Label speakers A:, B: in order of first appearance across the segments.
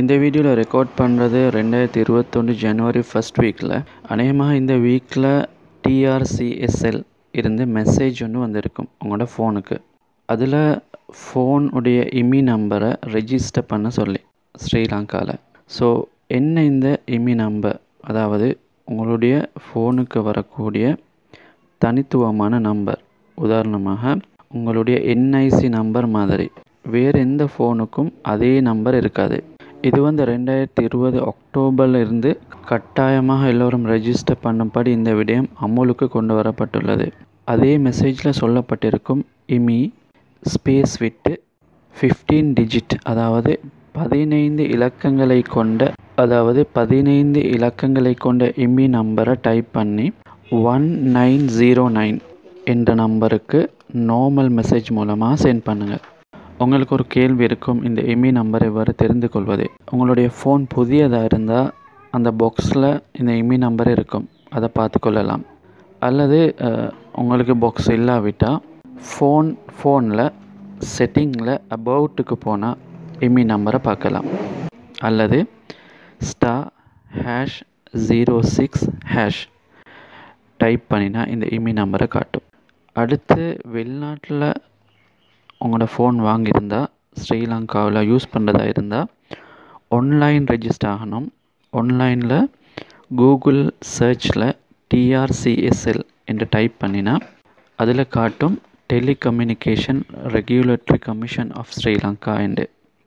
A: இந்த வீடியோவில் ரெக்கார்ட் பண்ணுறது ரெண்டாயிரத்தி இருபத்தொன்று ஜனவரி ஃபஸ்ட் வீக்கில் அநேகமாக இந்த வீக்கில் டிஆர்சிஎஸ்எல் இருந்து மெசேஜ் ஒன்று வந்திருக்கும் உங்களோட ஃபோனுக்கு அதில் ஃபோன் உடைய இமி நம்பரை ரெஜிஸ்டர் பண்ண சொல்லி ஸ்ரீலங்காவில் ஸோ என்ன இந்த இமி நம்பர் அதாவது உங்களுடைய ஃபோனுக்கு வரக்கூடிய தனித்துவமான நம்பர் உதாரணமாக உங்களுடைய என்ஐசி நம்பர் மாதிரி வேறு எந்த ஃபோனுக்கும் அதே நம்பர் இருக்காது இது வந்து ரெண்டாயிரத்தி இருபது அக்டோபரில் இருந்து கட்டாயமாக எல்லோரும் ரெஜிஸ்டர் பண்ணும்படி இந்த விடயம் அமுலுக்கு கொண்டு வரப்பட்டுள்ளது அதே மெசேஜில் சொல்லப்பட்டிருக்கும் இமி ஸ்பேஸ் விட்டு ஃபிஃப்டீன் டிஜிட் அதாவது பதினைந்து இலக்கங்களை கொண்ட அதாவது பதினைந்து இலக்கங்களை கொண்ட இமி நம்பரை டைப் பண்ணி ஒன் நைன் ஜீரோ நைன் என்ற நம்பருக்கு நார்மல் மெசேஜ் மூலமாக சென்ட் பண்ணுங்கள் உங்களுக்கு ஒரு கேள்வி இருக்கும் இந்த எமி நம்பரை எவ்வாறு தெரிந்து கொள்வது உங்களுடைய ஃபோன் புதியதாக இருந்தால் அந்த பாக்ஸில் இந்த எமி நம்பர் இருக்கும் அதை பார்த்து கொள்ளலாம் அல்லது உங்களுக்கு பாக்ஸ் இல்லாவிட்டால் ஃபோன் ஃபோனில் செட்டிங்கில் அபவுட்டுக்கு போனால் எமி நம்பரை பார்க்கலாம் அல்லது star hash zero six hash type பண்ணினா இந்த இமி நம்பரை காட்டும் அடுத்து வெளிநாட்டில் உங்களோட ஃபோன் வாங்கியிருந்தால் ஸ்ரீலங்காவில் யூஸ் பண்ணுறதா இருந்தால் ஆன்லைன் ரெஜிஸ்டர் ஆகணும் ஆன்லைனில் கூகுள் சர்ச்சில் டிஆர்சிஎஸ்எல் என்று டைப் பண்ணினா அதில் காட்டும் telecommunication regulatory commission of Sri Lanka என்று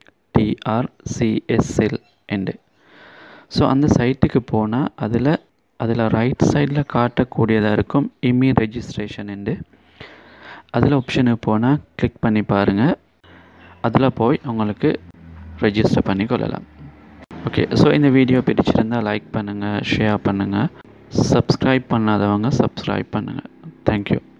A: டிஆர்சிஎஸ்எல் என்று ஸோ அந்த சைட்டுக்கு போனால் அதில் அதில் ரைட் சைடில் காட்டக்கூடியதாக இருக்கும் இமி ரெஜிஸ்ட்ரேஷன் என்று அதில் ஆப்ஷனுக்கு போனால் கிளிக் பண்ணி பாருங்கள் அதில் போய் உங்களுக்கு ரெஜிஸ்டர் பண்ணி கொள்ளலாம் ஓகே ஸோ இந்த வீடியோ பிடிச்சிருந்தால் லைக் பண்ணுங்கள் ஷேர் பண்ணுங்கள் சப்ஸ்கிரைப் பண்ணாதவங்க சப்ஸ்கிரைப் பண்ணுங்கள் தேங்க்யூ